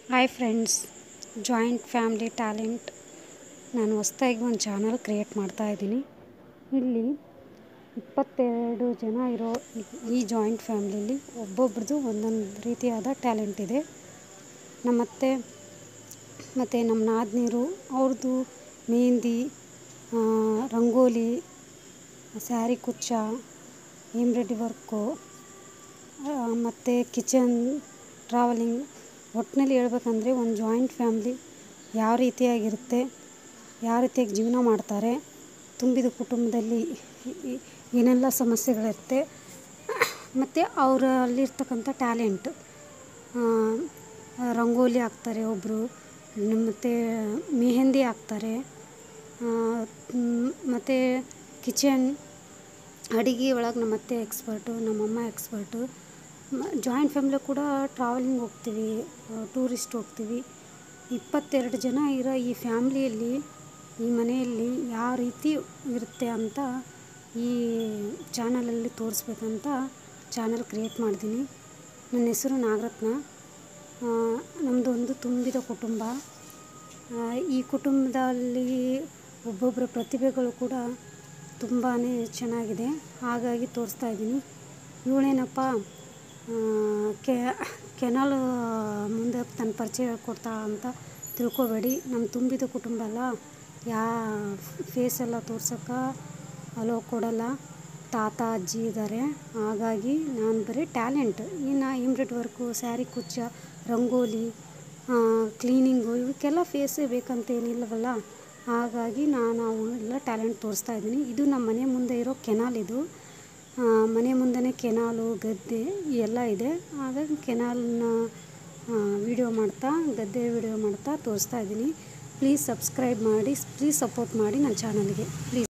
hi friends joint family talent ನಾನು ಹೊಸ್ದಾಗಿ ಒಂದು ಚಾನಲ್ ಕ್ರಿಯೇಟ್ ಮಾಡ್ತಾ ಇದ್ದೀನಿ ಇಲ್ಲಿ ಇಪ್ಪತ್ತೆರಡು ಜನ ಇರೋ ಈ ಜಾಯಿಂಟ್ ಫ್ಯಾಮ್ಲಿಲಿ ಒಬ್ಬೊಬ್ರದ್ದು ಒಂದೊಂದು ರೀತಿಯಾದ ಟ್ಯಾಲೆಂಟ್ ಇದೆ ನಮ್ಮತ್ತೆ ಮತ್ತು ನಮ್ಮ ನಾದಿನಿರು ಅವ್ರದ್ದು ಮೆಹಂದಿ ರಂಗೋಲಿ ಸ್ಯಾರಿ ಕುಚ್ಚ ಎಂಬ್ರಾಯ್ಡ್ರಿ ವರ್ಕು ಮತ್ತು ಕಿಚನ್ ಟ್ರಾವೆಲಿಂಗ್ ಒಟ್ಟಿನಲ್ಲಿ ಹೇಳ್ಬೇಕಂದ್ರೆ ಒಂದು ಜಾಯಿಂಟ್ ಫ್ಯಾಮ್ಲಿ ಯಾವ ರೀತಿಯಾಗಿರುತ್ತೆ ಯಾವ ರೀತಿಯಾಗಿ ಜೀವನ ಮಾಡ್ತಾರೆ ತುಂಬಿದ ಕುಟುಂಬದಲ್ಲಿ ಏನೆಲ್ಲ ಸಮಸ್ಯೆಗಳಿರುತ್ತೆ ಮತ್ತು ಅವರಲ್ಲಿರ್ತಕ್ಕಂಥ ಟ್ಯಾಲೆಂಟ್ ರಂಗೋಲಿ ಹಾಕ್ತಾರೆ ಒಬ್ಬರು ಮತ್ತು ಮೆಹಂದಿ ಹಾಕ್ತಾರೆ ಮತ್ತು ಕಿಚನ್ ಅಡುಗೆ ಒಳಗೆ ನಮ್ಮತ್ತೆ ಎಕ್ಸ್ಪರ್ಟು ನಮ್ಮಮ್ಮ ಎಕ್ಸ್ಪರ್ಟು ಜಾಯಿಂಟ್ ಫ್ಯಾಮ್ಲಿ ಕೂಡ ಟ್ರಾವೆಲಿಂಗ್ ಹೋಗ್ತೀವಿ ಟೂರಿಸ್ಟ್ ಹೋಗ್ತೀವಿ ಇಪ್ಪತ್ತೆರಡು ಜನ ಇರೋ ಈ ಫ್ಯಾಮ್ಲಿಯಲ್ಲಿ ಈ ಮನೆಯಲ್ಲಿ ಯಾವ ರೀತಿ ಇರುತ್ತೆ ಅಂತ ಈ ಚಾನಲಲ್ಲಿ ತೋರಿಸ್ಬೇಕಂತ ಚಾನಲ್ ಕ್ರಿಯೇಟ್ ಮಾಡಿದ್ದೀನಿ ನನ್ನ ಹೆಸರು ನಾಗರತ್ನ ನಮ್ಮದು ಒಂದು ತುಂಬಿದ ಕುಟುಂಬ ಈ ಕುಟುಂಬದಲ್ಲಿ ಒಬ್ಬೊಬ್ಬರ ಪ್ರತಿಭೆಗಳು ಕೂಡ ತುಂಬಾ ಚೆನ್ನಾಗಿದೆ ಹಾಗಾಗಿ ತೋರಿಸ್ತಾ ಇದ್ದೀನಿ ಇವಳೇನಪ್ಪ ಕೆ ಕೆನಾಲ್ ಮುಂದೆ ತನ್ನ ಪರಿಚಯ ಹೇಳ್ಕೊಡ್ತಾಳ ಅಂತ ತಿಳ್ಕೊಬೇಡಿ ನಮ್ಮ ತುಂಬಿದ ಕುಟುಂಬ ಅಲ್ಲ ಯಾ ಫೇಸೆಲ್ಲ ತೋರ್ಸೋಕ್ಕೆ ಅಲೋ ಕೊಡಲ್ಲ ತಾತ ಅಜ್ಜಿ ಇದ್ದಾರೆ ಹಾಗಾಗಿ ನಾನು ಬರೀ ಟ್ಯಾಲೆಂಟ್ ಇನ್ನು ಎಂಬ್ರಾಯ್ಡ್ರಿ ವರ್ಕು ಸ್ಯಾರಿ ಕುಚ್ಚ ರಂಗೋಲಿ ಕ್ಲೀನಿಂಗು ಇವಕ್ಕೆಲ್ಲ ಫೇಸೇ ಬೇಕಂತೇನಿಲ್ಲವಲ್ಲ ಹಾಗಾಗಿ ನಾನು ಅವನ್ನೆಲ್ಲ ಟ್ಯಾಲೆಂಟ್ ತೋರಿಸ್ತಾ ಇದ್ದೀನಿ ಇದು ನಮ್ಮ ಮನೆ ಮುಂದೆ ಇರೋ ಕೆನಾಲ್ ಇದು ಮನೆ ಮುಂದೆನೇ ಕೆನಾಲು ಗದ್ದೆ ಎಲ್ಲ ಇದೆ ಹಾಗಾಗಿ ಕೆನಾಲ್ನ ವೀಡಿಯೋ ಮಾಡ್ತಾ ಗದ್ದೆ ವೀಡಿಯೋ ಮಾಡ್ತಾ ತೋರಿಸ್ತಾ ಇದ್ದೀನಿ ಪ್ಲೀಸ್ ಸಬ್ಸ್ಕ್ರೈಬ್ ಮಾಡಿ ಪ್ಲೀಸ್ ಸಪೋರ್ಟ್ ಮಾಡಿ ನನ್ನ ಚಾನಲ್ಗೆ ಪ್ಲೀಸ್